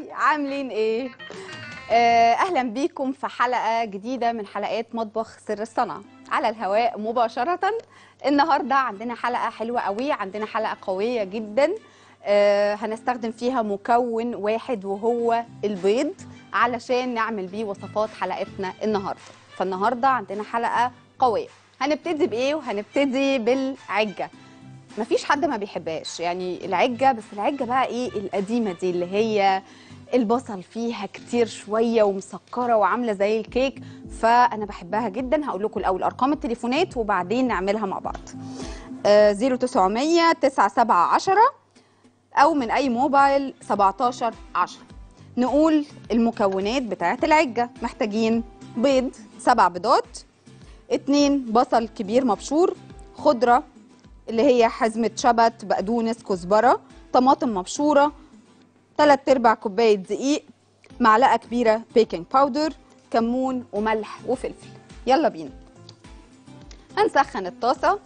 هاي عاملين ايه آه، اهلا بيكم في حلقه جديده من حلقات مطبخ سر الصنعه على الهواء مباشره النهارده عندنا حلقه حلوه قوي عندنا حلقه قويه جدا آه، هنستخدم فيها مكون واحد وهو البيض علشان نعمل بيه وصفات حلقتنا النهارده فالنهارده عندنا حلقه قويه هنبتدي بايه وهنبتدي بالعجه مفيش حد ما بيحبهاش يعني العجة بس العجة بقى ايه القديمة دي اللي هي البصل فيها كتير شوية ومسكرة وعاملة زي الكيك فأنا بحبها جدا هقول لكم الأول أرقام التليفونات وبعدين نعملها مع بعض آه 0900 9710 أو من أي موبايل 17 10 نقول المكونات بتاعت العجة محتاجين بيض سبع بيضات اتنين بصل كبير مبشور خضرة اللي هي حزمة شبت بقدونس كزبرة طماطم مبشورة تلات ارباع كوباية دقيق معلقة كبيرة بيكنج باودر كمون وملح وفلفل يلا بينا هنسخن الطاسة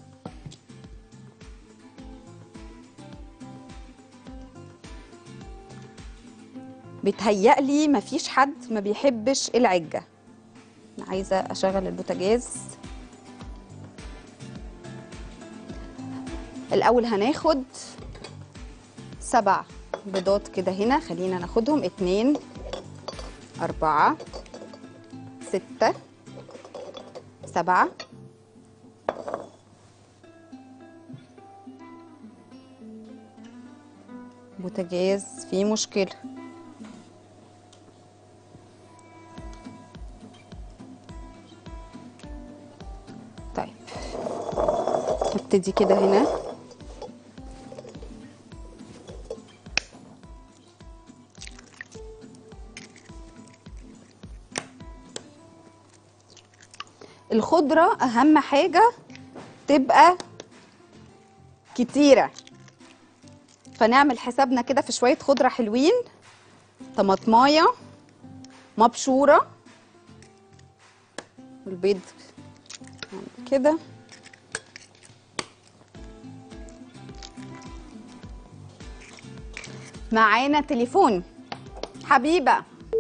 بيتهيألي مفيش حد ما بيحبش العجة أنا عايزة أشغل البوتاجاز الأول هناخد سبع بيضات كده هنا خلينا ناخدهم اتنين أربعة ستة سبعة بوتاجاز فيه مشكلة طيب نبتدي كده هنا الخضرة أهم حاجة تبقى كتيرة فنعمل حسابنا كده في شوية خضرة حلوين طماطماية مبشورة البيض نعمل كده معانا تليفون حبيبة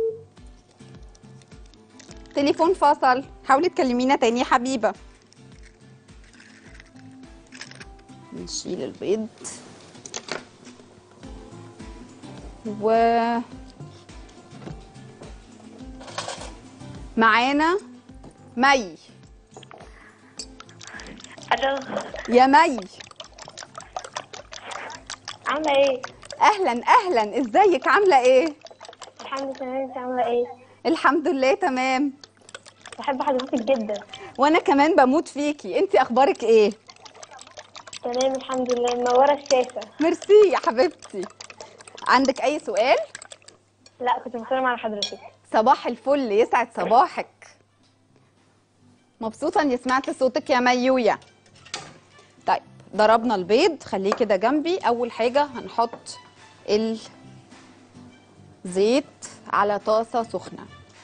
تليفون فصل حاولي تكلمينا تاني يا حبيبة نشيل البيض و معانا مي الو يا مي عاملة ايه؟ اهلا اهلا ازيك عامله ايه الحمد لله انت عاملة ايه؟ الحمد لله تمام بحب حضرتك جدا وانا كمان بموت فيكي انت اخبارك ايه تمام الحمد لله منورة الشاشة ميرسي يا حبيبتي عندك اي سؤال لا كنت بسلم على حضرتك صباح الفل يسعد صباحك مبسوطه اني سمعت صوتك يا ميويا طيب ضربنا البيض خليه كده جنبي اول حاجه هنحط الزيت على طاسه سخنه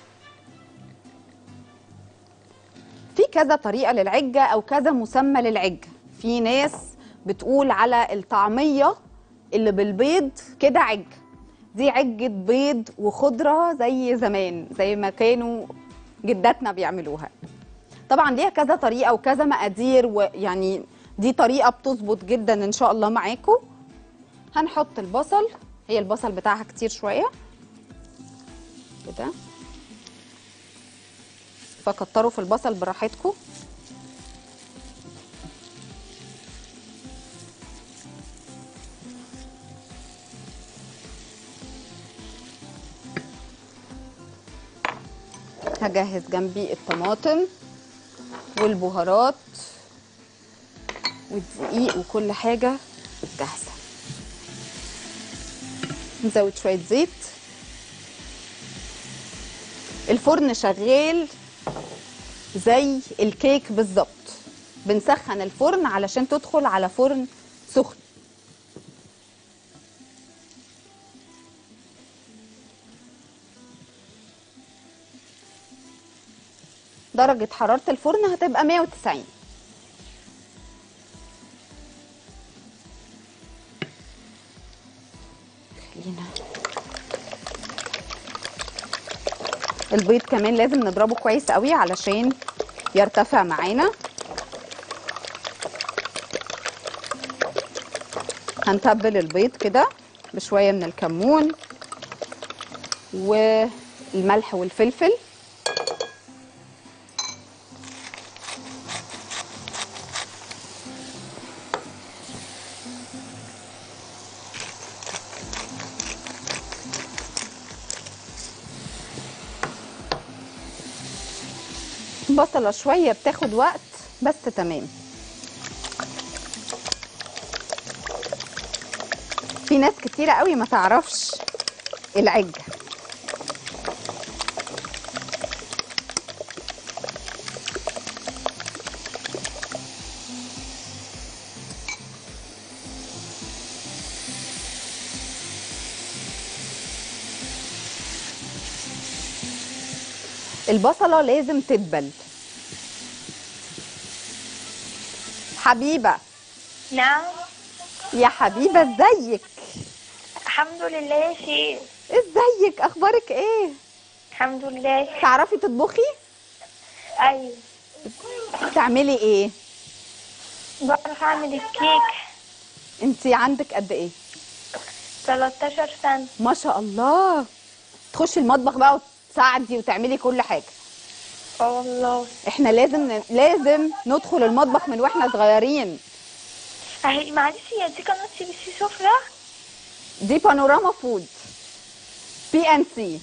في كذا طريقه للعجه او كذا مسمى للعجه في ناس بتقول على الطعميه اللي بالبيض كده عجه دي عجه بيض وخضره زي زمان زي ما كانوا جداتنا بيعملوها طبعا ليها كذا طريقه وكذا مقادير ويعني دي طريقه بتظبط جدا ان شاء الله معاكم هنحط البصل هي البصل بتاعها كتير شويه كده فكتروا في البصل براحتكم هجهز جنبي الطماطم والبهارات والدقيق وكل حاجة جاهزة نزود شوية زيت الفرن شغال زي الكيك بالظبط بنسخن الفرن علشان تدخل على فرن سخن درجة حرارة الفرن هتبقى 190 خلينا البيض كمان لازم نضربه كويس قوي علشان يرتفع معانا هنتبل البيض كده بشويه من الكمون والملح والفلفل بصلة شوية بتاخد وقت بس تمام في ناس كتيرة قوي ما تعرفش العجة البصلة لازم تدبل حبيبة نعم يا حبيبة ازيك الحمد لله يا شيخ ازيك اخبارك ايه الحمد لله تعرفي تطبخي ايوه تعملي ايه بعرف اعمل الكيك انتي عندك قد ايه 13 سنة ما شاء الله تخشي المطبخ بقى وتساعدي وتعملي كل حاجة اه والله احنا لازم لازم ندخل المطبخ من واحنا صغيرين اهي معلش هي دي قناة سي بي سي سفرة دي بانوراما فود بي ان سي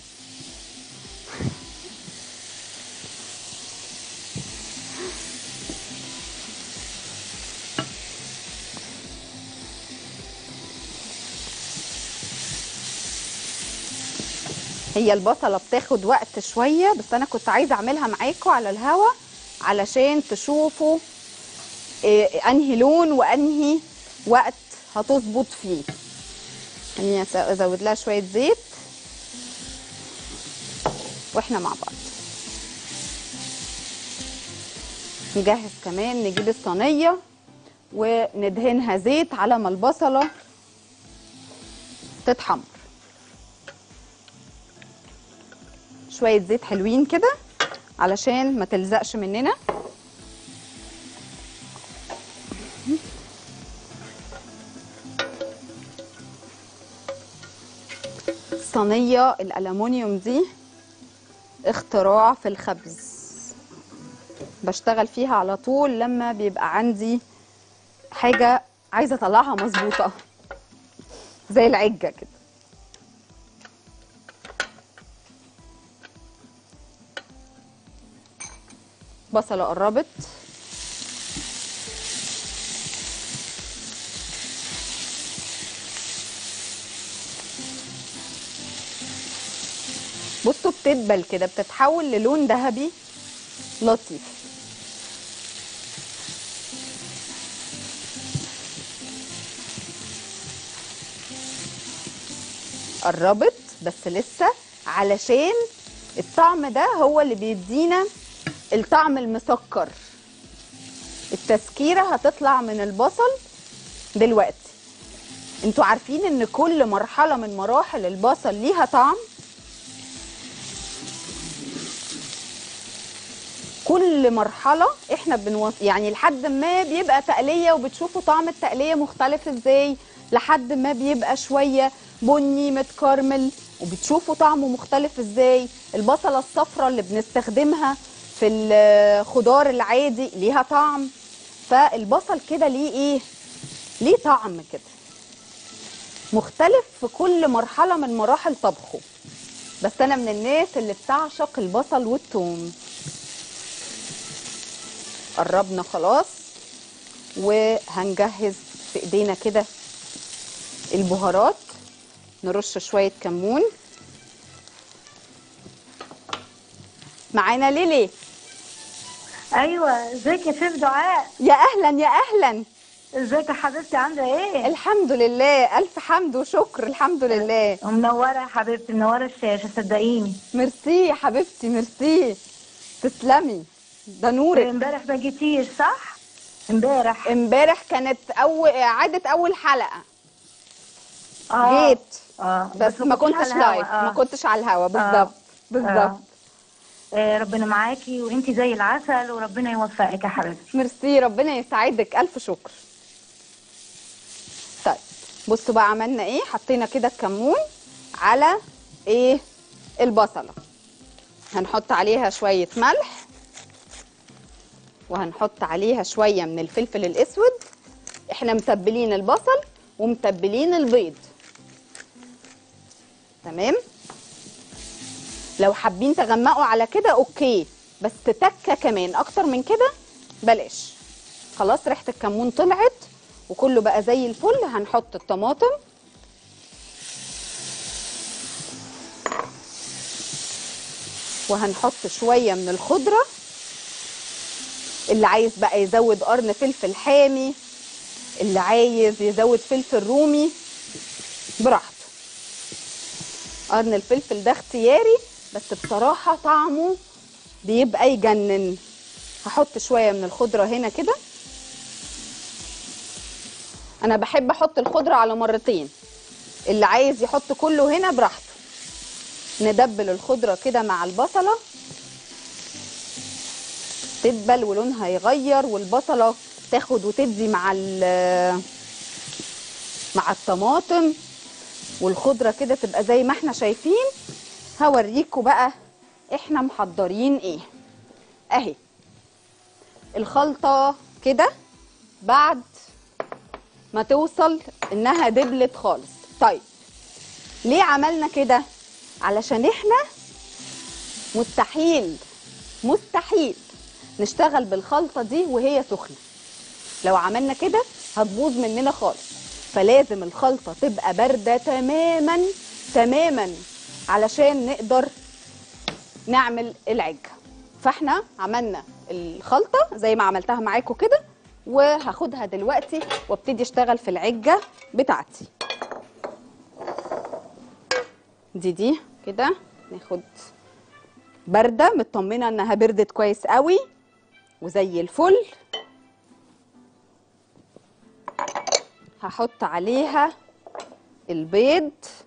هي البصله بتاخد وقت شويه بس انا كنت عايزه اعملها معاكم على الهوا علشان تشوفوا إيه انهي لون وانهي وقت هتظبط فيه خليني أس- ازود لها شويه زيت واحنا مع بعض نجهز كمان نجيب الصينيه وندهنها زيت على ما البصله تتحمر شويه زيت حلوين كده علشان ما تلزقش مننا الصينيه الالومنيوم دي اختراع في الخبز بشتغل فيها على طول لما بيبقى عندي حاجه عايزه اطلعها مظبوطه زي العجه كده بصله قربت بصوا بتدبل كده بتتحول للون ذهبي لطيف قربت بس لسه علشان الطعم ده هو اللي بيدينا الطعم المسكر التسكيرة هتطلع من البصل دلوقتي انتوا عارفين ان كل مرحلة من مراحل البصل ليها طعم كل مرحلة احنا بنوص يعني لحد ما بيبقى تقلية وبتشوفوا طعم التقلية مختلف ازاي لحد ما بيبقى شوية بني متكرمل وبتشوفوا طعمه مختلف ازاي البصلة الصفراء اللي بنستخدمها في الخضار العادي ليها طعم فالبصل كده ليه ايه ليه طعم كده مختلف في كل مرحلة من مراحل طبخه بس انا من الناس اللي بتعشق البصل والثوم قربنا خلاص وهنجهز في ايدينا كده البهارات نرش شوية كمون معانا ليلي ايوه ازيك يا شيف دعاء يا اهلا يا اهلا ازيك يا حبيبتي عامله ايه الحمد لله الف حمد وشكر الحمد لله منوره يا حبيبتي منوره الشاشه صدقيني ميرسي يا حبيبتي ميرسي تسلمي ده نورك امبارح ما جيتيش صح امبارح امبارح كانت اول اعاده اول حلقه اه جيت اه بس ما كنتش على الهوا. لايف آه. ما كنتش على الهوا بالظبط بالظبط آه، ربنا معاكي وانتي زي العسل وربنا يوفقك يا حبيبتي ميرسي ربنا يسعدك الف شكر طيب بصوا بقى عملنا ايه حطينا كده الكمون على ايه البصله هنحط عليها شويه ملح وهنحط عليها شويه من الفلفل الاسود احنا متبلين البصل ومتبلين البيض تمام لو حابين تغمقوا على كده اوكي بس تكه كمان اكتر من كده بلاش خلاص ريحه الكمون طلعت وكله بقى زي الفل هنحط الطماطم وهنحط شويه من الخضره اللي عايز بقى يزود قرن فلفل حامي اللي عايز يزود فلفل رومي براحته قرن الفلفل ده اختياري بس بصراحه طعمه بيبقى يجنن هحط شويه من الخضره هنا كده انا بحب احط الخضره على مرتين اللي عايز يحط كله هنا براحته ندبل الخضره كده مع البصله تدبل ولونها يغير والبصله تاخد وتدي مع ال- مع الطماطم والخضره كده تبقى زي ما احنا شايفين هوريكم بقى احنا محضرين ايه اهي الخلطه كده بعد ما توصل انها دبلت خالص طيب ليه عملنا كده علشان احنا مستحيل مستحيل نشتغل بالخلطه دي وهي سخنه لو عملنا كده هتبوظ مننا خالص فلازم الخلطه تبقى بارده تماما تماما علشان نقدر نعمل العجه فاحنا عملنا الخلطه زي ما عملتها معاكم كده وهاخدها دلوقتي وابتدي اشتغل في العجه بتاعتي دي دي كده ناخد بارده مطمنه انها بردت كويس قوي وزي الفل هحط عليها البيض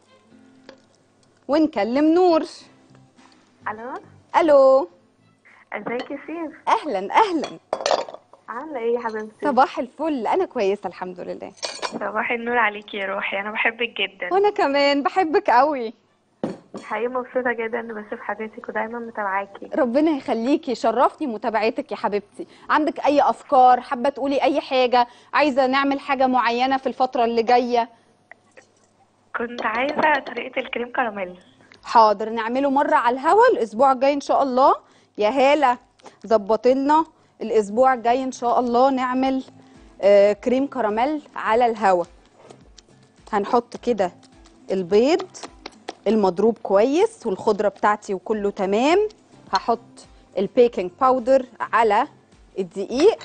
ونكلم نور الو الو ازيك يا سيف اهلا اهلا عامله ايه يا حبيبتي صباح الفل انا كويسه الحمد لله صباح النور عليكي يا روحي انا بحبك جدا وانا كمان بحبك قوي حقيقي مبسوطه جدا اني بشوف حضرتك ودايما متابعاكي ربنا يخليكي شرفتني متابعتك يا حبيبتي عندك اي افكار حابه تقولي اي حاجه عايزه نعمل حاجه معينه في الفتره اللي جايه كنت عايزه طريقه الكريم كراميل حاضر نعمله مره على الهوا الاسبوع الجاي ان شاء الله يا هاله ظبط لنا الاسبوع الجاي ان شاء الله نعمل آه كريم كراميل على الهوا هنحط كده البيض المضروب كويس والخضره بتاعتي وكله تمام هحط البيكنج باودر على الدقيق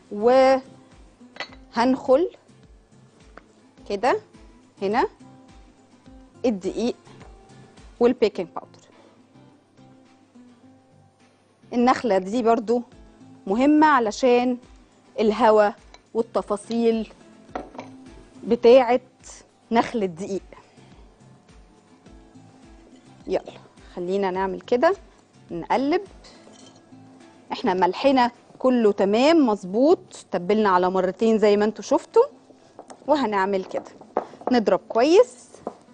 وهنخل كده هنا الدقيق والبيكنج باودر النخلة دي برضو مهمة علشان الهواء والتفاصيل بتاعة نخل الدقيق يلا خلينا نعمل كده نقلب احنا ملحنا كله تمام مظبوط تبلنا على مرتين زي ما انتوا شفتوا وهنعمل كده نضرب كويس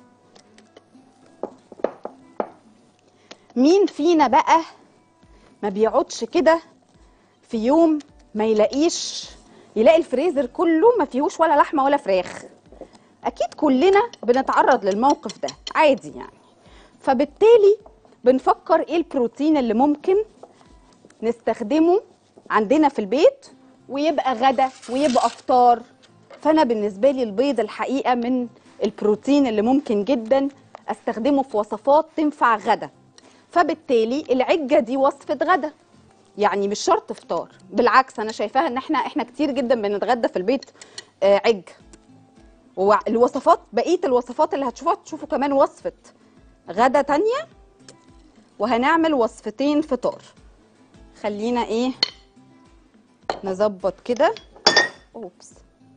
مين فينا بقى ما بيقعدش كده في يوم ما يلاقيش يلاقي الفريزر كله ما فيهوش ولا لحمه ولا فراخ اكيد كلنا بنتعرض للموقف ده عادي يعني فبالتالي بنفكر ايه البروتين اللي ممكن نستخدمه عندنا في البيت ويبقى غدا ويبقى فطار فانا بالنسبه لي البيض الحقيقه من البروتين اللي ممكن جدا استخدمه في وصفات تنفع غدا فبالتالي العجه دي وصفه غدا يعني مش شرط فطار بالعكس انا شايفاها ان احنا احنا كتير جدا بنتغدى في البيت آه، عج والوصفات بقيه الوصفات اللي هتشوفوها تشوفوا كمان وصفه غدا تانية وهنعمل وصفتين فطار خلينا ايه نظبط كده اوبس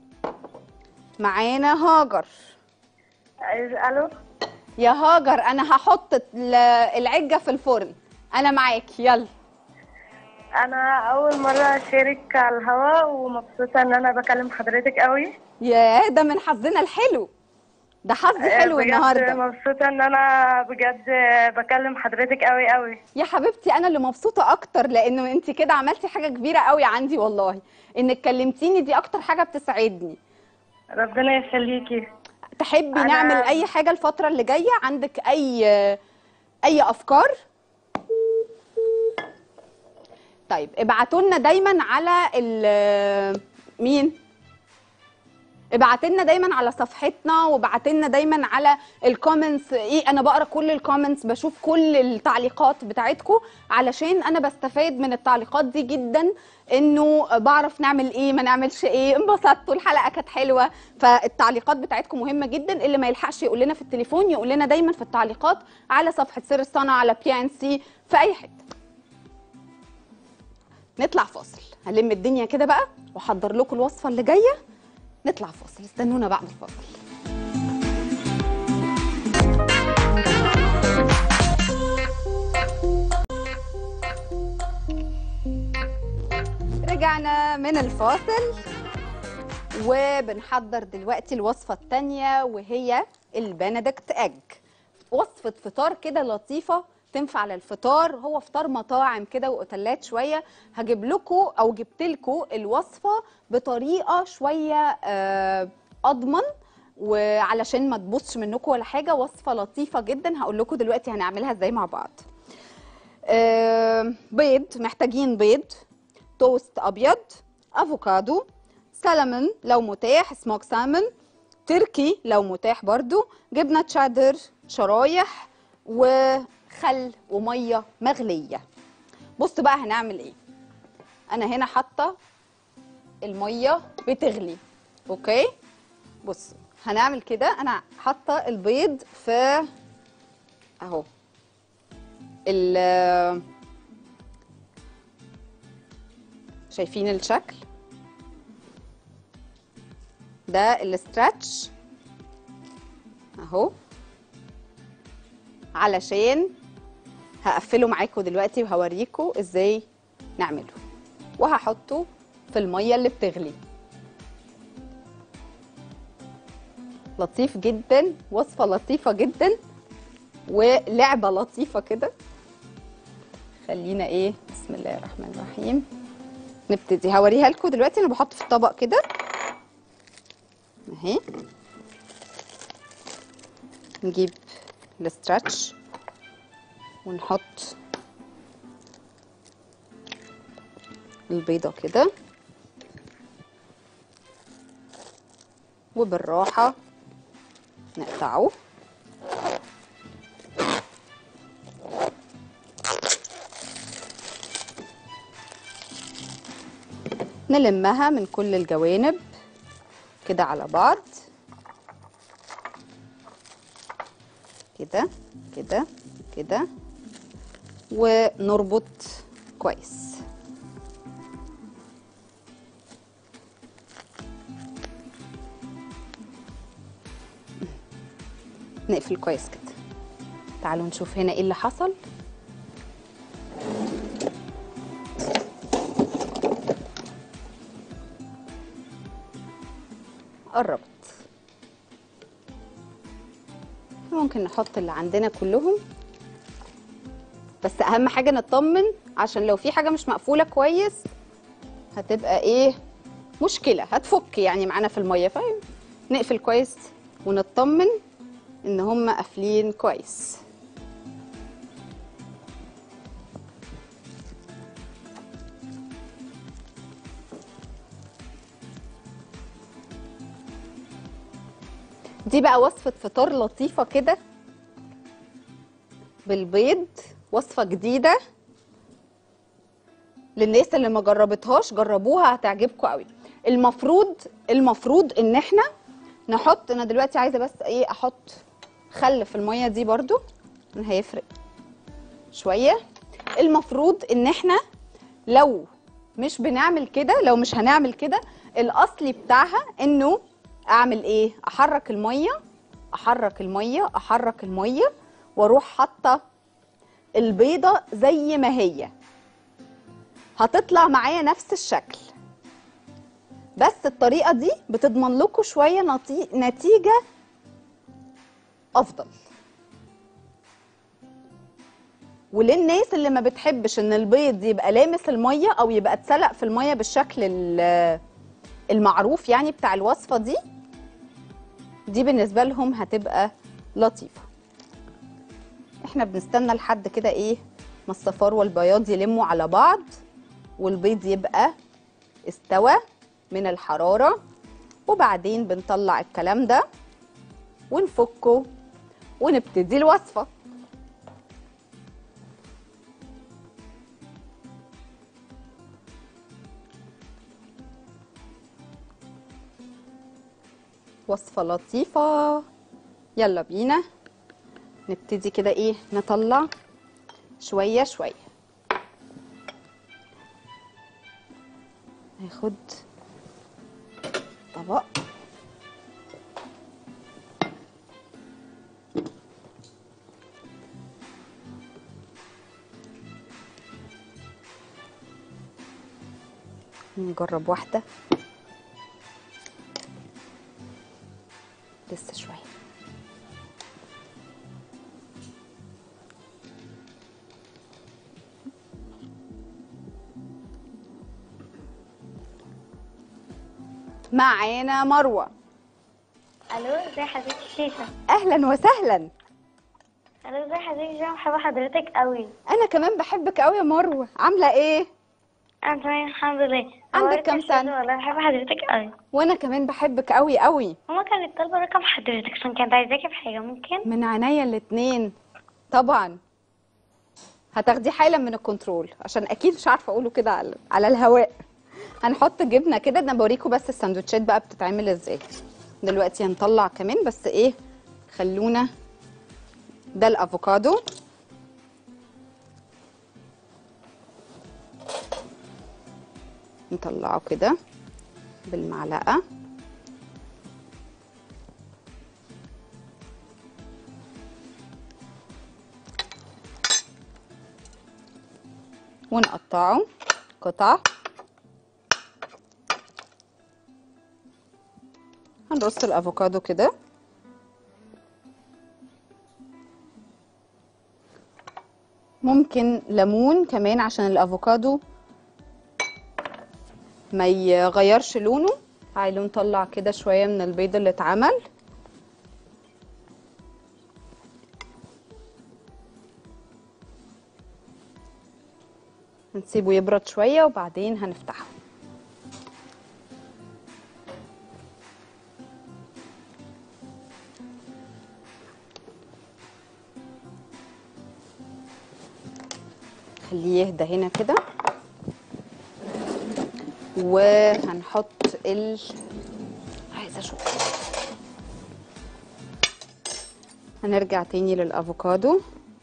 معانا هاجر الو يا هاجر انا هحط ال- العجه في الفرن انا معاك يلا انا اول مره اشارك على الهواء ومبسوطه ان انا بكلم حضرتك قوي يا ده من حظنا الحلو ده حظ حلو بجد النهارده مبسوطه ان انا بجد بكلم حضرتك قوي قوي يا حبيبتي انا اللي مبسوطه اكتر لانه انت كده عملتي حاجه كبيره قوي عندي والله انك كلمتيني دي اكتر حاجه بتسعدني ربنا يخليكي تحبي أنا- نعمل اي حاجه الفتره اللي جايه عندك اي اي افكار طيب ابعتوا لنا دايما على ال مين ابعتوا لنا دايما على صفحتنا وابعتوا لنا دايما على الكومنتس ايه انا بقرا كل الكومنتس بشوف كل التعليقات بتاعتكم علشان انا بستفاد من التعليقات دي جدا انه بعرف نعمل ايه ما نعملش ايه انبسطتوا الحلقه كانت حلوه فالتعليقات بتاعتكم مهمه جدا اللي ما يلحقش يقول لنا في التليفون يقول لنا دايما في التعليقات على صفحه سر الصنع على بي ان سي في اي حته نطلع فاصل هلم الدنيا كده بقى واحضر لكم الوصفه اللي جايه نطلع فاصل استنونا بعد الفاصل رجعنا من الفاصل وبنحضر دلوقتي الوصفة التانية وهي البندكت اج وصفة فطار كده لطيفة تنفع للفطار هو فطار مطاعم كده واوتيلات شوية هجيب لكم او جبت لكم الوصفة بطريقة شوية آه، اضمن وعلشان ما تبصش منكم ولا حاجة وصفة لطيفة جدا هقول لكم دلوقتي هنعملها ازاي مع بعض آه، بيض محتاجين بيض توست ابيض افوكادو سلمون لو متاح سموك سالمون تركي لو متاح برضو جبنه تشادر شرايح وخل وميه مغليه بص بقى هنعمل ايه انا هنا حاطه الميه بتغلي اوكي بص هنعمل كده انا حاطه البيض في اهو ال شايفين الشكل ده الاسترتش اهو علشان هقفله معاكم دلوقتي وهوريكم ازاي نعمله وهحطه في الميه اللي بتغلي لطيف جدا وصفه لطيفه جدا ولعبه لطيفه كده خلينا ايه بسم الله الرحمن الرحيم نبتدي هوريها لكم دلوقتي انا بحط في الطبق كده اهي نجيب الاسترتش ونحط البيضة كده وبالراحة نقطعه نلمها من كل الجوانب كده على بعض كده كده كده ونربط كويس نقفل كويس كده تعالوا نشوف هنا ايه اللي حصل قربت ممكن نحط اللي عندنا كلهم بس اهم حاجه نطمن عشان لو في حاجه مش مقفوله كويس هتبقى ايه مشكله هتفك يعني معانا في الميه فاهم نقفل كويس ونطمن ان هم قافلين كويس دي بقى وصفة فطار لطيفة كده بالبيض وصفة جديدة للناس اللي ما جربتهاش جربوها هتعجبكم قوي المفروض المفروض ان احنا نحط انا دلوقتي عايزه بس ايه احط خل في الميه دي برضو هيفرق شويه المفروض ان احنا لو مش بنعمل كده لو مش هنعمل كده الاصلي بتاعها انه اعمل ايه احرك الميه احرك الميه احرك الميه واروح حاطه البيضه زي ما هي هتطلع معايا نفس الشكل بس الطريقه دي بتضمن لكم شويه نتي- نتيجه افضل وللناس اللي ما بتحبش ان البيض يبقى لامس الميه او يبقى اتسلق في الميه بالشكل ال- المعروف يعني بتاع الوصفه دي دي بالنسبه لهم هتبقى لطيفه احنا بنستنى لحد كده ايه ما الصفار والبياض يلموا على بعض والبيض يبقى استوى من الحراره وبعدين بنطلع الكلام ده ونفكه ونبتدي الوصفه وصفة لطيفة يلا بينا نبتدي كده ايه نطلع شوية شوية هاخد طبق نجرب واحدة لسه شوية معانا مروة الو ازي حضرتك شيشة أهلا وسهلا الو ازي حضرتك شيشة بحب حضرتك قوي أنا كمان بحبك أوي يا مروة عاملة إيه؟ انا تمام الحمد لله عندك أخبارك كام يا شيشة؟ سنة؟ والله بحب حضرتك قوي وأنا كمان بحبك أوي أوي ماما كانت طالبة رقم حضرتك عشان كانت عايزاكي في حاجة ممكن من عينيا الاتنين طبعا هتاخدي حالا من الكنترول عشان اكيد مش عارفه اقوله كده على على الهواء هنحط جبنه كده انا بوريكم بس السندوتشات بقى بتتعمل ازاي دلوقتي هنطلع كمان بس ايه خلونا ده الافوكادو نطلعه كده بالمعلقه ونقطعه قطع هنرص الافوكادو كده ممكن ليمون كمان عشان الافوكادو ما يغيرش لونه تعالوا نطلع كده شويه من البيض اللي اتعمل هنسيبه يبرد شويه وبعدين هنفتحه خليه يهدى هنا كده وهنحط ال عايزه اشوف هنرجع تاني للافوكادو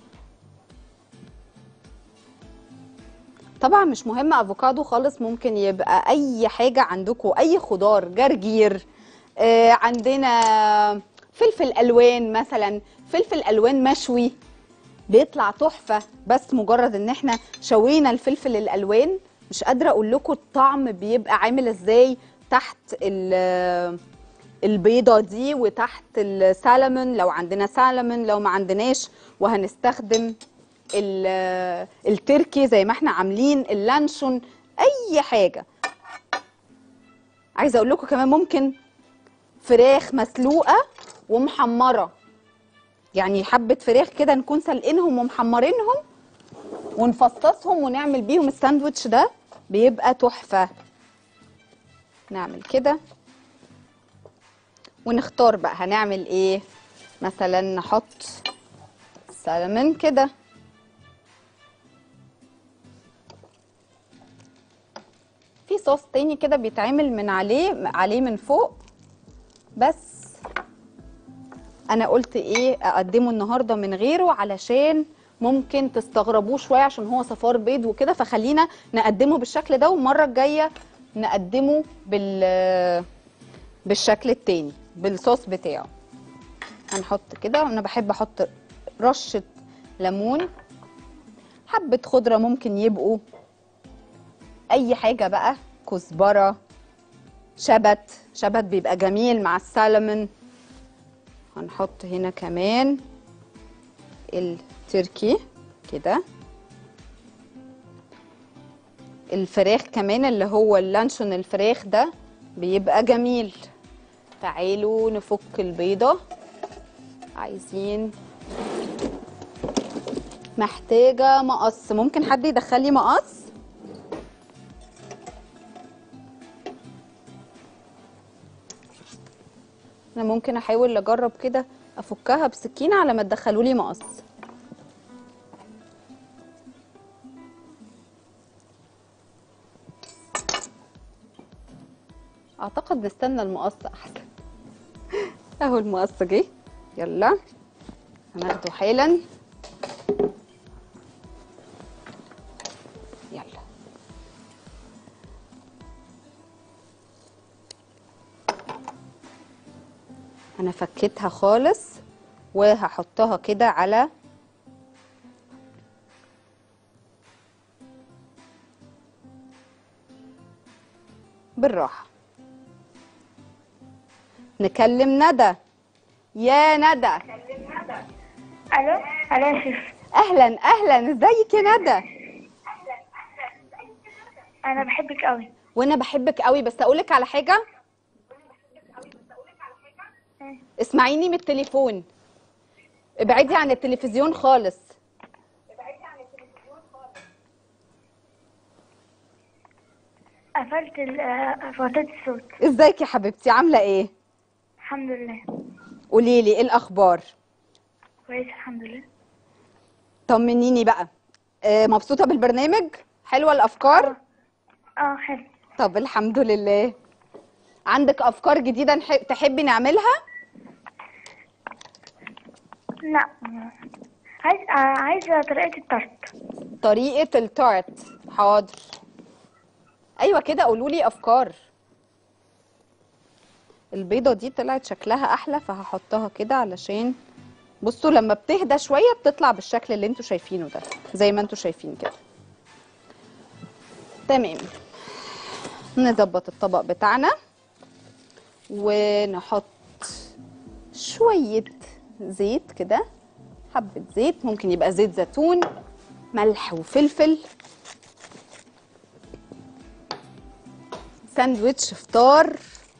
طبعا مش مهم افوكادو خالص ممكن يبقى اي حاجه عندكم اي خضار جرجير آه عندنا فلفل الوان مثلا فلفل الوان مشوي بيطلع تحفه بس مجرد ان احنا شوينا الفلفل الالوان مش قادره اقول لكم الطعم بيبقى عامل ازاي تحت ال- البيضه دي وتحت السالمون لو عندنا سالمون لو ما عندناش وهنستخدم ال- التركي زي ما احنا عاملين اللانشون اي حاجه عايزه اقول لكم كمان ممكن فراخ مسلوقه ومحمره يعني حبه فراخ كده نكون سلقينهم ومحمرينهم ونفصصهم ونعمل بيهم الساندوتش ده بيبقى تحفه نعمل كده ونختار بقى هنعمل ايه مثلا نحط سلمون كده في صوص تاني كده بيتعمل من عليه عليه من فوق بس انا قلت ايه اقدمه النهارده من غيره علشان ممكن تستغربوه شويه عشان هو صفار بيض وكده فخلينا نقدمه بالشكل ده والمره الجايه نقدمه بال بالشكل التاني بالصوص بتاعه هنحط كده انا بحب احط رشه ليمون حبة خضرة ممكن يبقوا أي حاجة بقى كزبرة شبت شبت بيبقى جميل مع السلمون هنحط هنا كمان التركي كده الفراخ كمان اللي هو اللانشون الفراخ ده بيبقى جميل تعالوا نفك البيضة عايزين محتاجة مقص ممكن حد يدخلي مقص انا ممكن احاول اجرب كده افكها بسكينة على ما تدخلوا لي مقص اعتقد نستنى المقص احسن اهو المقص جه يلا هناخده حالا يلا انا فكيتها خالص وهحطها كده على بالراحه نكلم ندى يا ندى الو الو يا شيف اهلا اهلا ازيك يا ندى انا بحبك قوي وانا بحبك قوي بس اقولك على حاجه اسمعيني من التليفون ابعدي عن التلفزيون خالص قفلت ال- آه، فوتات الصوت ازيك يا حبيبتي عامله ايه الحمد لله قولي لي ايه الاخبار كويس الحمد لله طمنيني بقى آه، مبسوطه بالبرنامج حلوه الافكار اه حلو طب الحمد لله عندك افكار جديده نح- تحبي نعملها لا عايز آه، عايزه طريقه الطرد طريقه التارت حاضر ايوه كده قولوا لي افكار البيضه دي طلعت شكلها احلى فهحطها كده علشان بصوا لما بتهدى شويه بتطلع بالشكل اللي انتوا شايفينه ده زي ما انتوا شايفين كده تمام نظبط الطبق بتاعنا ونحط شويه زيت كده حبه زيت ممكن يبقى زيت زيتون ملح وفلفل ساندويتش فطار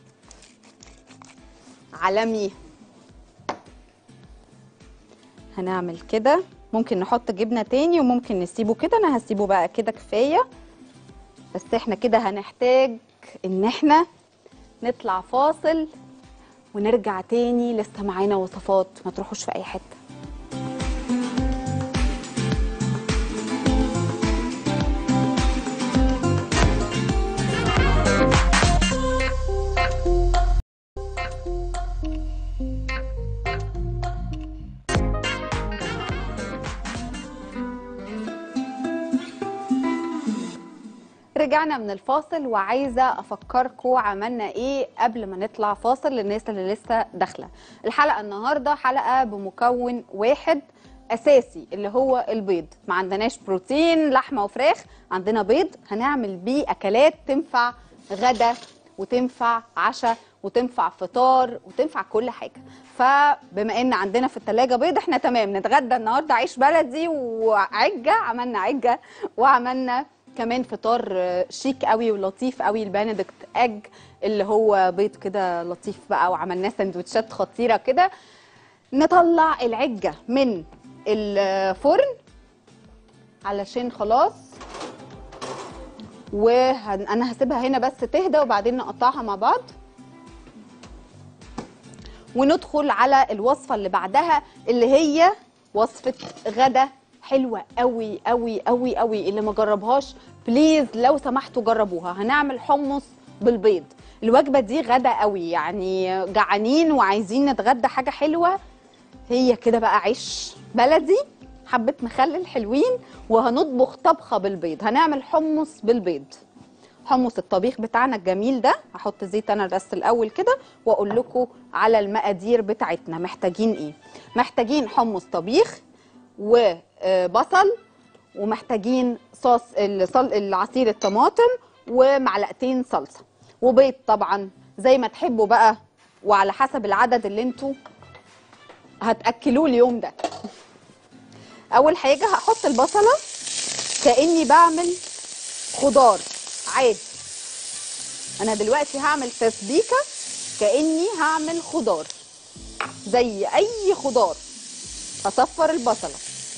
عالمي هنعمل كده ممكن نحط جبنة تاني وممكن نسيبه كده انا هسيبه بقى كده كفاية بس احنا كده هنحتاج ان احنا نطلع فاصل ونرجع تاني لسه معانا وصفات ما تروحوش في اي حتة رجعنا من الفاصل وعايزه افكركم عملنا ايه قبل ما نطلع فاصل للناس اللي لسه داخله الحلقه النهارده حلقه بمكون واحد اساسي اللي هو البيض ما عندناش بروتين لحمه وفراخ عندنا بيض هنعمل بيه اكلات تنفع غدا وتنفع عشاء وتنفع فطار وتنفع كل حاجه فبما ان عندنا في التلاجة بيض احنا تمام نتغدى النهارده عيش بلدي وعجه عملنا عجه وعملنا كمان فطار آه، شيك قوي ولطيف قوي البندكت اج اللي هو بيض كده لطيف بقى وعملناه سندوتشات خطيره كده نطلع العجه من الفرن علشان خلاص وانا هسيبها هنا بس تهدى وبعدين نقطعها مع بعض وندخل على الوصفه اللي بعدها اللي هي وصفه غدا حلوه قوي قوي قوي قوي اللي ما جربهاش بليز لو سمحتوا جربوها هنعمل حمص بالبيض الوجبه دي غدا قوي يعني جعانين وعايزين نتغدى حاجه حلوه هي كده بقى عيش بلدي حبه مخلل حلوين وهنطبخ طبخه بالبيض هنعمل حمص بالبيض حمص الطبيخ بتاعنا الجميل ده هحط زيت انا بس الاول كده واقول لكم على المقادير بتاعتنا محتاجين ايه محتاجين حمص طبيخ وبصل ومحتاجين صوص الصل... العصير الطماطم ومعلقتين صلصه وبيض طبعا زي ما تحبوا بقى وعلى حسب العدد اللي انتوا هتاكلوه اليوم ده اول حاجه هحط البصله كاني بعمل خضار عادي انا دلوقتي هعمل تسبيكه كاني هعمل خضار زي اي خضار اصفر البصله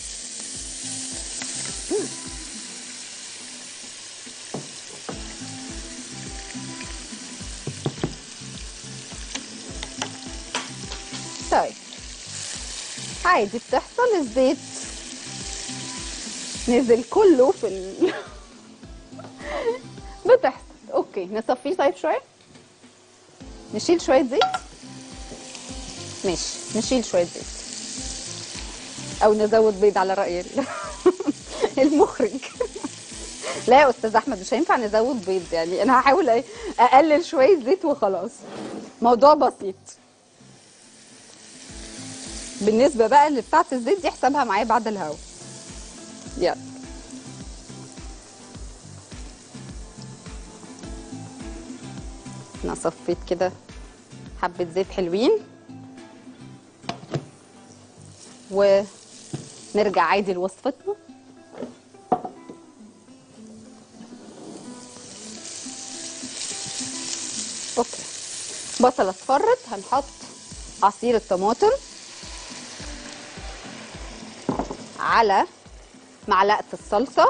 مم. طيب عادي بتحصل الزيت نزل كله في ال... بتحصل اوكي نصفيه طيب شويه نشيل شويه زيت ماشي نشيل شويه زيت او نزود بيض على راي ال- المخرج لا يا استاذ احمد مش هينفع نزود بيض يعني انا هحاول إيه اقلل شويه زيت وخلاص موضوع بسيط بالنسبه بقى اللي بتاعت الزيت دي حسابها معايا بعد الهوا يلا انا صفيت كده حبه زيت حلوين ونرجع عادي لوصفتنا اوكي بصله اصفرت هنحط عصير الطماطم على معلقه الصلصه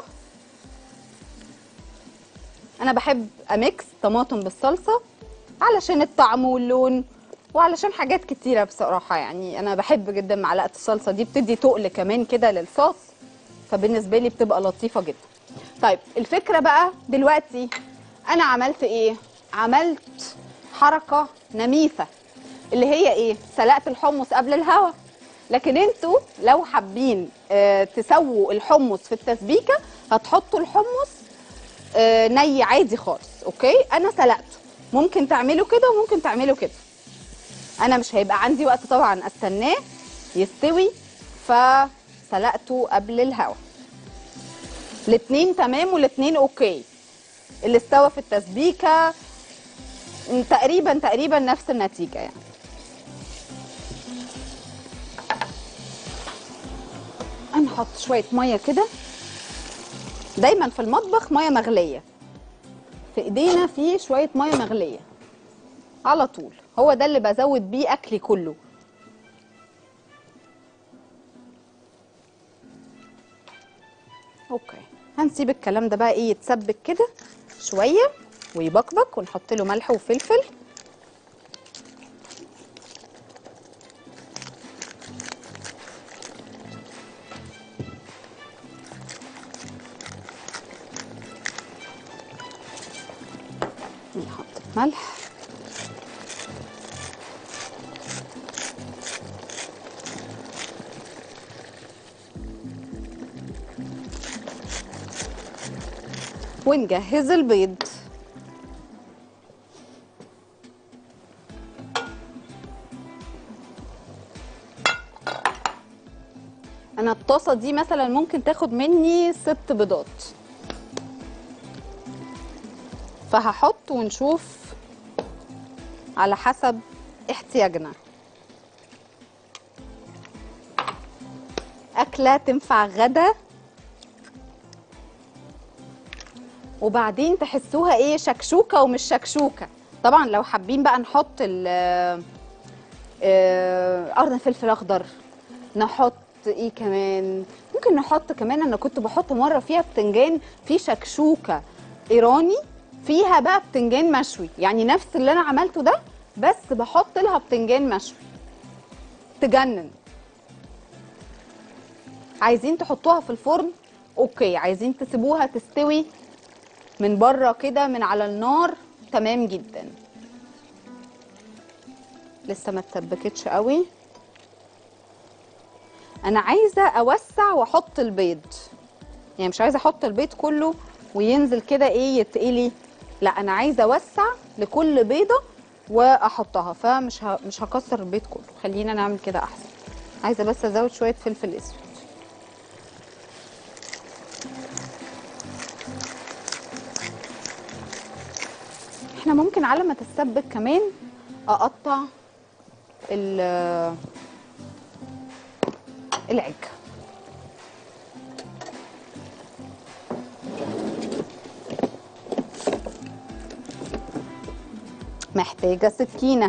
انا بحب اميكس طماطم بالصلصه علشان الطعم واللون وعلشان حاجات كتيره بصراحه يعني انا بحب جدا معلقه الصلصه دي بتدي تقل كمان كده للصوص فبالنسبه لي بتبقى لطيفه جدا طيب الفكره بقى دلوقتي انا عملت ايه عملت حركه نميثه اللي هي ايه سلقت الحمص قبل الهوا لكن انتوا لو حابين آه، تسووا الحمص في التسبيكه هتحطوا الحمص آه، ني عادي خالص اوكي انا سلقته ممكن تعملوا كده وممكن تعملوا كده انا مش هيبقى عندي وقت طبعا استناه يستوي فسلقته قبل الهوا الاتنين تمام والاتنين اوكي اللي استوى في التسبيكه م، تقريبا تقريبا نفس النتيجه يعني انا هحط شويه ميه كده دايما في المطبخ ميه مغليه في ايدينا في شويه ميه مغليه على طول هو ده اللي بزود بيه اكلي كله اوكي هنسيب الكلام ده بقى ايه يتسبك كده شويه ويبقبق ونحط له ملح وفلفل نحط ملح ونجهز البيض انا الطاسه دي مثلا ممكن تاخد مني ست بيضات فهحط ونشوف على حسب احتياجنا أكلة تنفع غدا وبعدين تحسوها ايه شكشوكة ومش شكشوكة طبعا لو حابين بقى نحط ال آه، قرن فلفل اخضر نحط ايه كمان ممكن نحط كمان انا كنت بحط مره فيها بتنجان في شكشوكه ايراني فيها بقى بتنجان مشوي يعني نفس اللي انا عملته ده بس بحط لها بتنجان مشوي تجنن عايزين تحطوها في الفرن اوكي عايزين تسيبوها تستوي من بره كده من على النار تمام جدا لسه ما اتسبكتش قوي انا عايزه اوسع واحط البيض يعني مش عايزه احط البيض كله وينزل كده ايه يتقلي لا انا عايزه اوسع لكل بيضه واحطها فمش ه... مش هكسر البيض كله خلينا نعمل كده احسن عايزه بس ازود شويه فلفل اسود احنا ممكن على ما تتسبك كمان اقطع ال- العجة محتاجة سكينة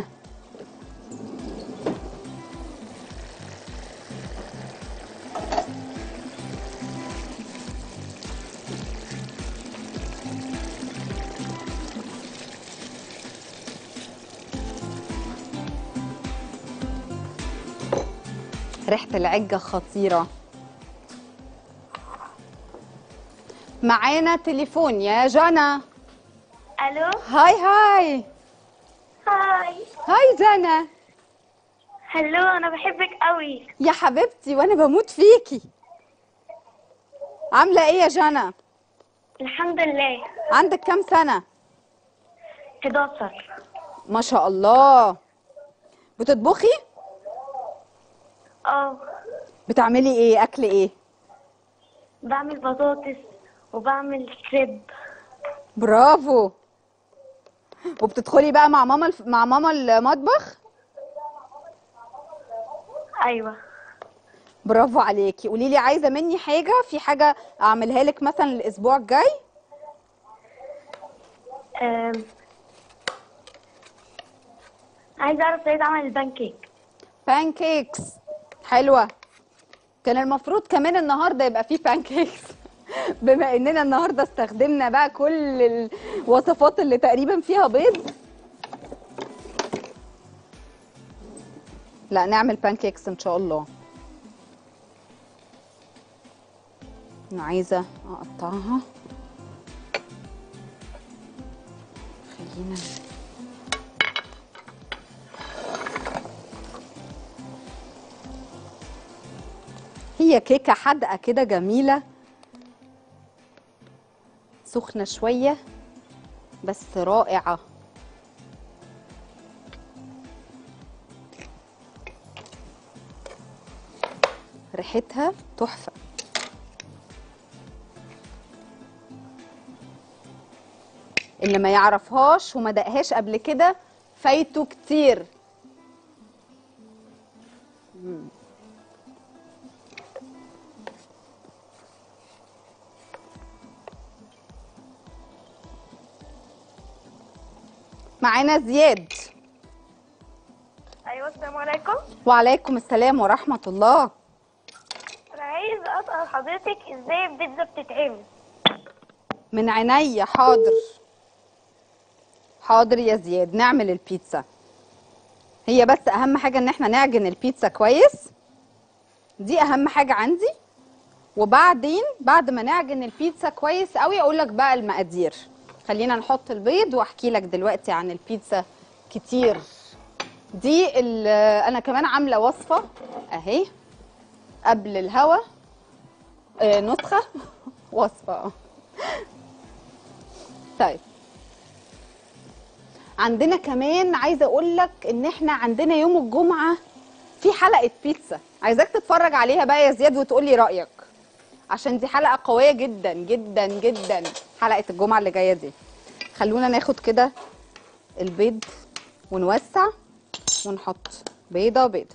ريحة العجة خطيرة معانا تليفون يا جنى الو هاي هاي هاي هاي جنى هلو انا بحبك قوي يا حبيبتي وانا بموت فيكي عاملة ايه يا جنى الحمد لله عندك كام سنة 11 ما شاء الله بتطبخي اه بتعملي ايه اكل ايه بعمل بطاطس وبعمل كريب برافو وبتدخلي بقى مع ماما الف... مع ماما المطبخ ايوه برافو عليكي قولي لي عايزه مني حاجه في حاجه اعملها لك مثلا الاسبوع الجاي أم. عايزه اعرف ازاي تعمل البانكيك بانكيكس حلوه كان المفروض كمان النهارده يبقى فيه بانكيكس بما اننا النهارده استخدمنا بقى كل الوصفات اللي تقريبا فيها بيض لا نعمل بانكيكس ان شاء الله انا عايزه اقطعها خلينا هي كيكه حادقه كده جميله سخنه شويه بس رائعه ريحتها تحفه اللي ما يعرفهاش وما دقهاش قبل كده فايته كتير مم. معانا زياد ايوه السلام عليكم وعليكم السلام ورحمة الله انا عايز اسال حضرتك ازاي البيتزا بتتعمل من عينيا حاضر حاضر يا زياد نعمل البيتزا هي بس اهم حاجة ان احنا نعجن البيتزا كويس دي اهم حاجة عندي وبعدين بعد ما نعجن البيتزا كويس قوي اقول لك بقى المقادير خلينا نحط البيض واحكي لك دلوقتي عن البيتزا كتير دي ال- انا كمان عامله وصفه اهي قبل الهوا آه، نسخه وصفه اه طيب عندنا كمان عايزه اقول لك ان احنا عندنا يوم الجمعه في حلقه بيتزا عايزاك تتفرج عليها بقى يا زياد وتقول لي رايك عشان دي حلقه قويه جدا جدا جدا حلقه الجمعه اللي جايه دي خلونا ناخد كده البيض ونوسع ونحط بيضه بيضه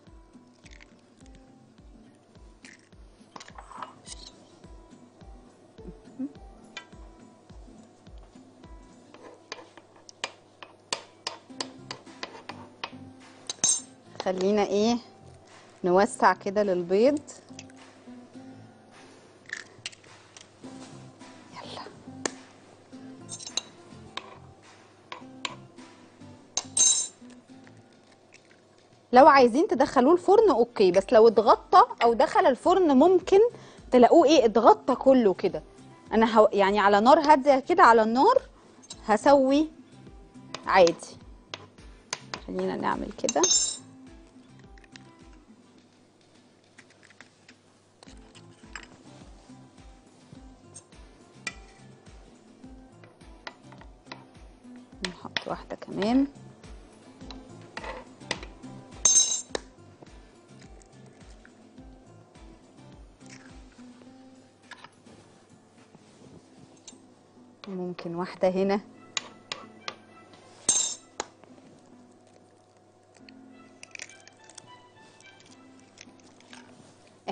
خلينا ايه نوسع كده للبيض يلا لو عايزين تدخلوه الفرن اوكي بس لو اتغطى او دخل الفرن ممكن تلاقوه ايه اتغطى كله كده انا هو يعني على نار هاديه كده على النار هسوي عادي خلينا نعمل كده نحط واحدة كمان ممكن واحدة هنا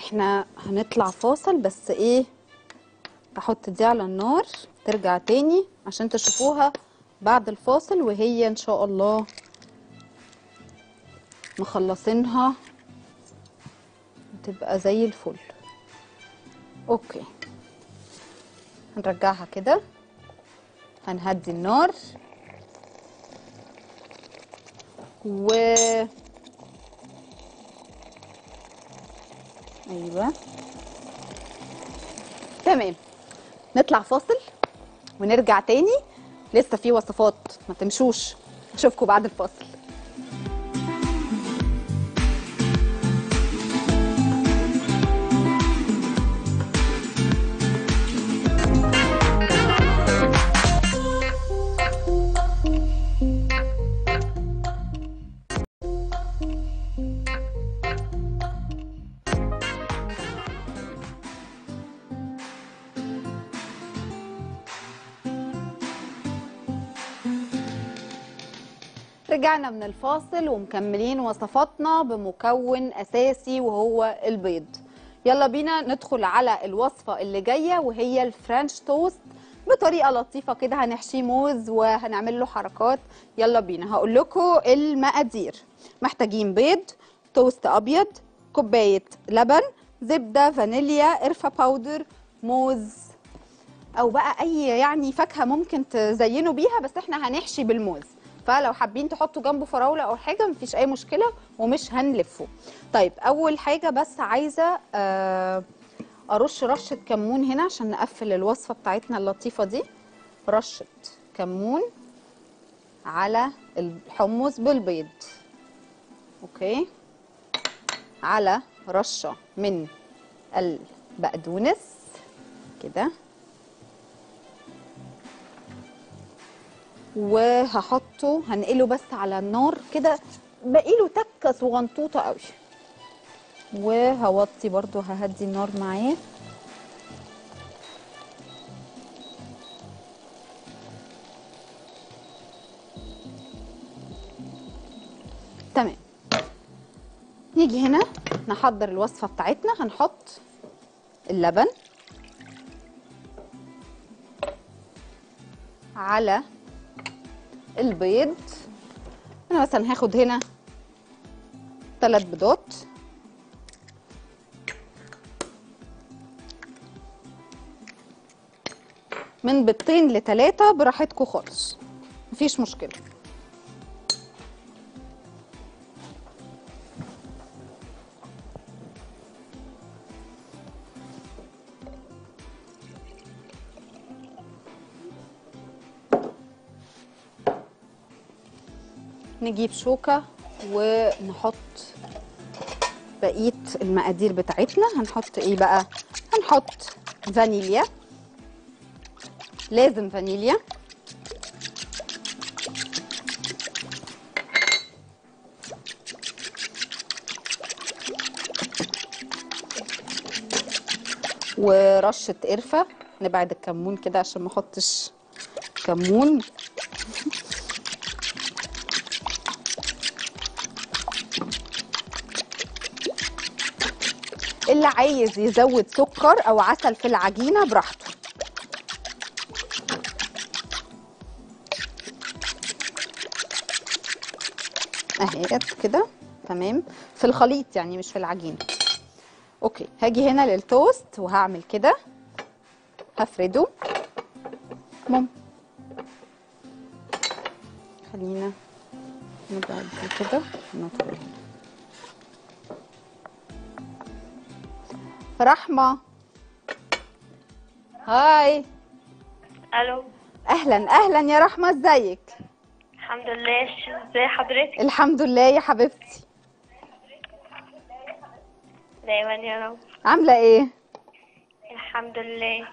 احنا هنطلع فاصل بس ايه احط دي على النار ترجع تاني عشان تشوفوها بعد الفاصل وهي ان شاء الله مخلصينها وتبقى زي الفل اوكي هنرجعها كده هنهدي النار و ايوه تمام نطلع فاصل ونرجع تاني لسه في وصفات ما تمشوش اشوفكم بعد الفاصل رجعنا من الفاصل ومكملين وصفاتنا بمكون اساسي وهو البيض يلا بينا ندخل على الوصفه اللي جايه وهي الفرنش توست بطريقه لطيفه كده هنحشيه موز وهنعمل له حركات يلا بينا هقول لكم المقادير محتاجين بيض توست ابيض كوبايه لبن زبده فانيليا قرفه باودر موز او بقى اي يعني فاكهه ممكن تزينوا بيها بس احنا هنحشي بالموز فلو حابين تحطوا جنبه فراوله او حاجه مفيش اي مشكله ومش هنلفه طيب اول حاجه بس عايزه آه، ارش رشه كمون هنا عشان نقفل الوصفه بتاعتنا اللطيفه دي رشه كمون على الحمص بالبيض اوكي على رشه من البقدونس كده وهحطه هنقله بس على النار كده بقيله تكه صغنطوطه قوي وهوطي برضو ههدي النار معاه تمام نيجي هنا نحضر الوصفه بتاعتنا هنحط اللبن على البيض انا مثلا هاخد هنا ثلاث بيضات من بيضتين لثلاثة براحتكم خالص مفيش مشكلة نجيب شوكة ونحط بقية المقادير بتاعتنا هنحط ايه بقى هنحط فانيليا لازم فانيليا ورشة قرفة نبعد الكمون كده عشان ما احطش كمون اللي عايز يزود سكر او عسل في العجينه براحته اهي كده تمام في الخليط يعني مش في العجينه اوكي هاجي هنا للتوست وهعمل كده هفرده مم خلينا نبعد دي كده ندخل رحمة هاي الو اهلا اهلا يا رحمة ازيك الحمد لله ش- ازي حضرتك الحمد لله يا حبيبتي دايما يا رب عاملة ايه الحمد لله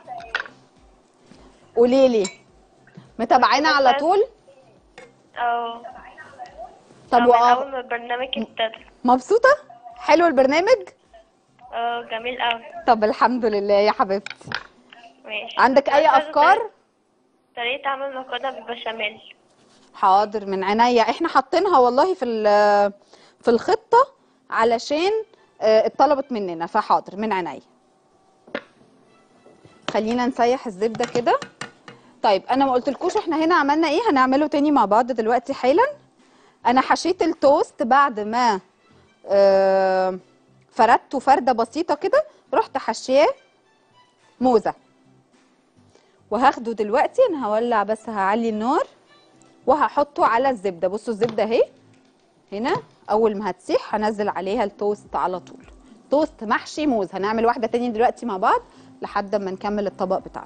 قولي لي متابعانا على طول اه طب من وأ- اول ما البرنامج ابتدى مبسوطة حلو البرنامج اه جميل اوي طب الحمد لله يا حبيبتي ماشي عندك اي عايزة افكار طريقة عمل مكرونة بالبشاميل حاضر من عينيا احنا حاطينها والله في ال- في الخطة علشان آه، اتطلبت مننا فحاضر من عينيا خلينا نسيح الزبده كده طيب انا ما قلتلكوش احنا هنا عملنا ايه هنعمله تاني مع بعض دلوقتي حالا انا حشيت التوست بعد ما آه، فردته فرده بسيطه كده رحت حشياه موزه وهاخده دلوقتي انا هولع بس هعلي النار وهحطه على الزبده بصوا الزبده اهي هنا اول ما هتسيح هنزل عليها التوست على طول توست محشي موز هنعمل واحده تاني دلوقتي مع بعض لحد ما نكمل الطبق بتاعنا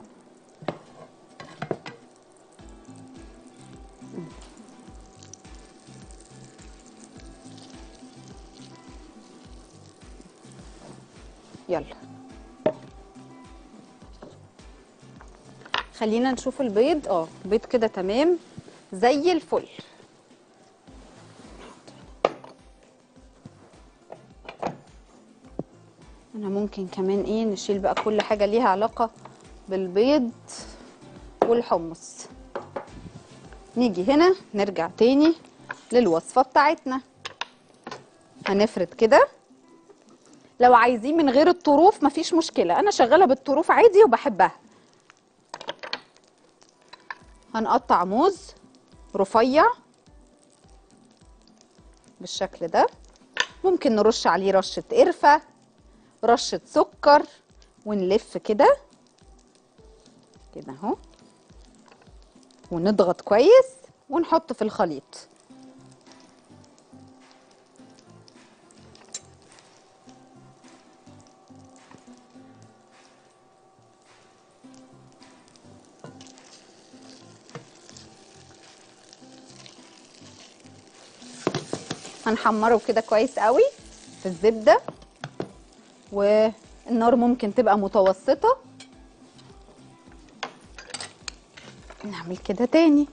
يلا خلينا نشوف البيض اه البيض كده تمام زي الفل انا ممكن كمان ايه نشيل بقى كل حاجه ليها علاقه بالبيض والحمص نيجي هنا نرجع تاني للوصفه بتاعتنا هنفرد كده لو عايزين من غير الطروف مفيش مشكله انا شغاله بالطروف عادي وبحبها هنقطع موز رفيع بالشكل ده ممكن نرش عليه رشه قرفه رشه سكر ونلف كده كده اهو ونضغط كويس ونحط في الخليط هنحمره كده كويس قوي في الزبده والنار ممكن تبقى متوسطه نعمل كده تاني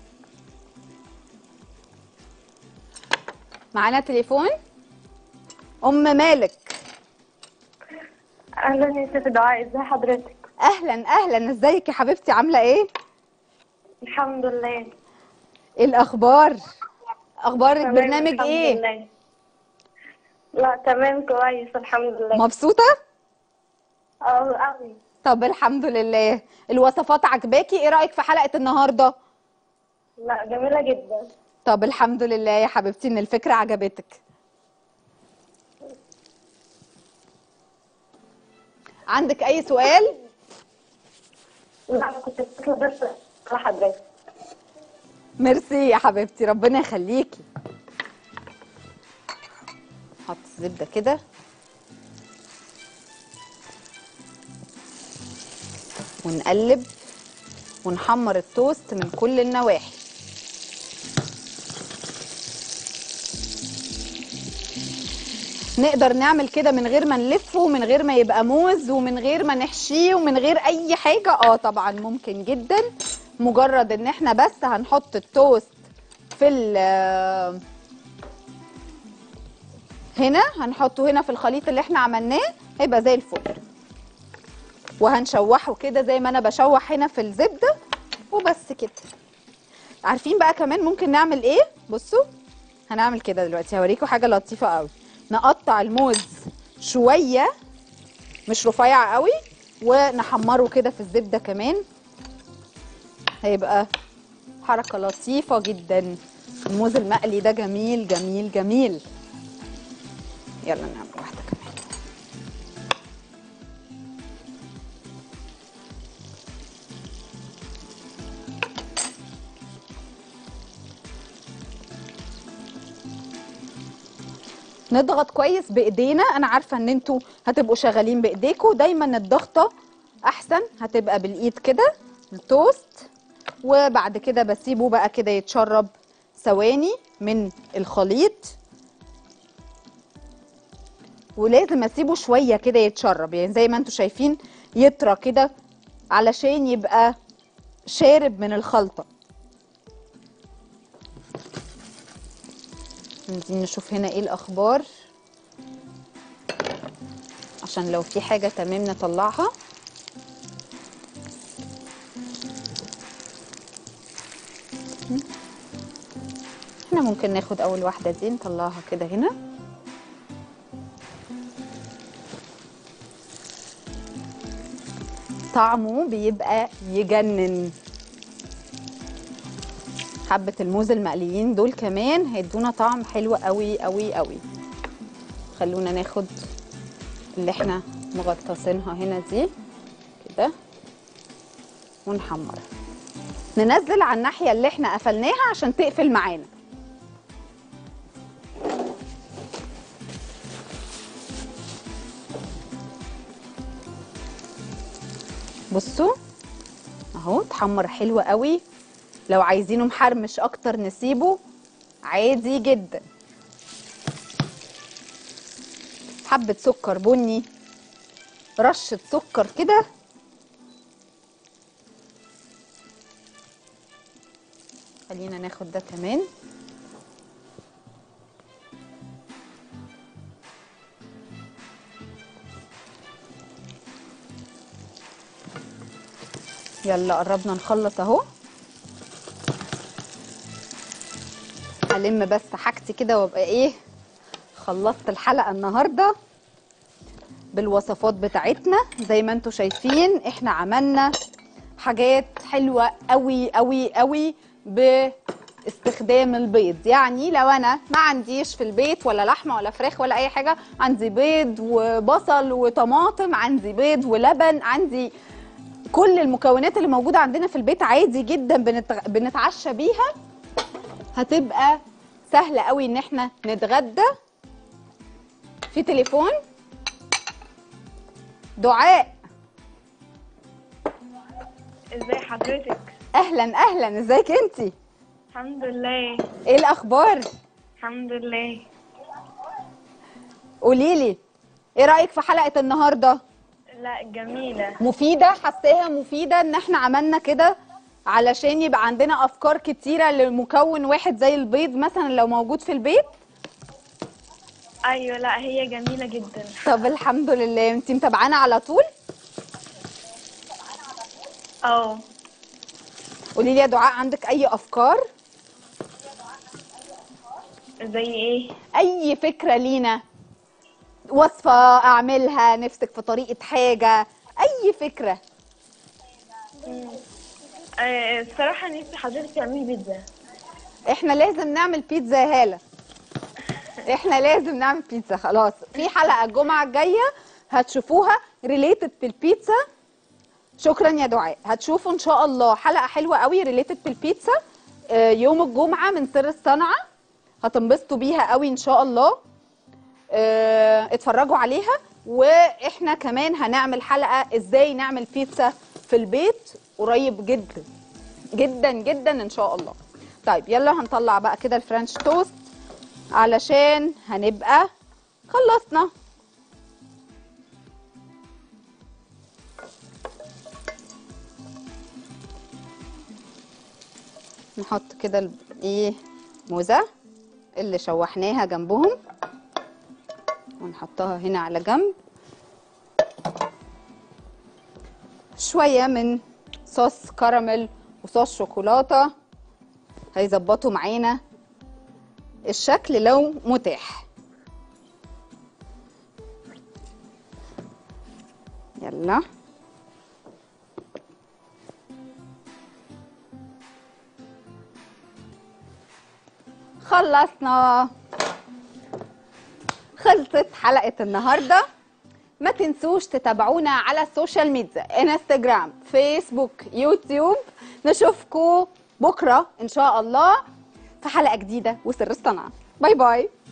معانا تليفون ام مالك اهلا يا ست دعاء ازي حضرتك اهلا اهلا ازيك يا حبيبتي عامله ايه الحمد لله ايه الاخبار اخبار تمام، البرنامج الحمد ايه لله. لا تمام كويس الحمد لله مبسوطه اه قوي طب الحمد لله الوصفات عجباكي ايه رايك في حلقه النهارده لا جميلة جدا طب الحمد لله يا حبيبتي ان الفكره عجبتك عندك اي سؤال لا أنا كنت بتصل بس على حضرتك ميرسي يا حبيبتي ربنا يخليكي حط الزبده كده ونقلب ونحمر التوست من كل النواحي نقدر نعمل كده من غير ما نلفه ومن غير ما يبقى موز ومن غير ما نحشيه ومن غير اي حاجه اه طبعا ممكن جدا مجرد ان احنا بس هنحط التوست في ال هنا هنحطه هنا في الخليط اللي احنا عملناه هيبقى زي الفل وهنشوحه كده زي ما انا بشوح هنا في الزبده وبس كده عارفين بقى كمان ممكن نعمل ايه بصوا هنعمل كده دلوقتي هوريكم حاجه لطيفه قوي نقطع الموز شويه مش رفيع قوي ونحمره كده في الزبده كمان هيبقى حركه لطيفه جدا الموز المقلي ده جميل جميل جميل يلا نعمل واحده كمان نضغط كويس بايدينا انا عارفه ان انتوا هتبقوا شغالين بايديكوا دايما الضغطه احسن هتبقى بالايد كده التوست وبعد كده بسيبه بقى كده يتشرب ثواني من الخليط ولازم اسيبه شويه كده يتشرب يعني زي ما انتوا شايفين يطرى كده علشان يبقى شارب من الخلطه عايزين نشوف هنا ايه الاخبار عشان لو في حاجه تمام نطلعها احنا ممكن ناخد اول واحده دي نطلعها كده هنا طعمه بيبقى يجنن حبة الموز المقليين دول كمان هيدونا طعم حلو قوي قوي قوي خلونا ناخد اللي احنا مغطسينها هنا دي كده ونحمرها ننزل على الناحية اللي احنا قفلناها عشان تقفل معانا بصوا اهو اتحمر حلو قوي لو عايزينه محرمش اكتر نسيبه عادي جدا حبة سكر بني رشة سكر كده خلينا ناخد ده كمان يلا قربنا نخلص اهو هلم بس حاجتي كده وابقى ايه خلصت الحلقه النهارده بالوصفات بتاعتنا زي ما انتم شايفين احنا عملنا حاجات حلوه قوي قوي قوي باستخدام البيض يعني لو انا ما عنديش في البيت ولا لحمه ولا فراخ ولا اي حاجه عندي بيض وبصل وطماطم عندي بيض ولبن عندي كل المكونات اللي موجوده عندنا في البيت عادي جدا بنت... بنتعشى بيها هتبقى سهله قوي ان احنا نتغدى في تليفون دعاء ازاي حضرتك اهلا اهلا ازيك انتي الحمد لله ايه الاخبار الحمد لله قولي لي ايه رايك في حلقه النهارده لا جميلة مفيده حاساها مفيده ان احنا عملنا كده علشان يبقى عندنا افكار كتيره لمكون واحد زي البيض مثلا لو موجود في البيت ايوه لا هي جميلة جدا طب الحمد لله انتي متابعانا على طول اه قولي لي يا دعاء عندك اي افكار زي ايه اي فكره لينا وصفه اعملها نفسك في طريقه حاجه اي فكره آه، الصراحة نفسي حضرتك تعملي بيتزا احنا لازم نعمل بيتزا يا هاله احنا لازم نعمل بيتزا خلاص في حلقه الجمعه الجايه هتشوفوها ريليتد بالبيتزا شكرا يا دعاء هتشوفوا ان شاء الله حلقه حلوه قوي ريليتد بالبيتزا آه، يوم الجمعه من سر الصنعه هتنبسطوا بيها قوي ان شاء الله آه، اتفرجوا عليها واحنا كمان هنعمل حلقه ازاي نعمل بيتزا في البيت قريب جدا جدا جدا ان شاء الله طيب يلا هنطلع بقى كده الفرنش توست علشان هنبقى خلصنا نحط كده ال- ايه موزة اللي شوحناها جنبهم ونحطها هنا على جنب شوية من صوص كراميل وصوص شوكولاتة هيظبطوا معانا الشكل لو متاح يلا خلصنا خلصت حلقة النهاردة ما تنسوش تتابعونا على السوشيال ميديا انستجرام فيسبوك يوتيوب نشوفكم بكرة ان شاء الله في حلقة جديدة وسر الصنعة باي باي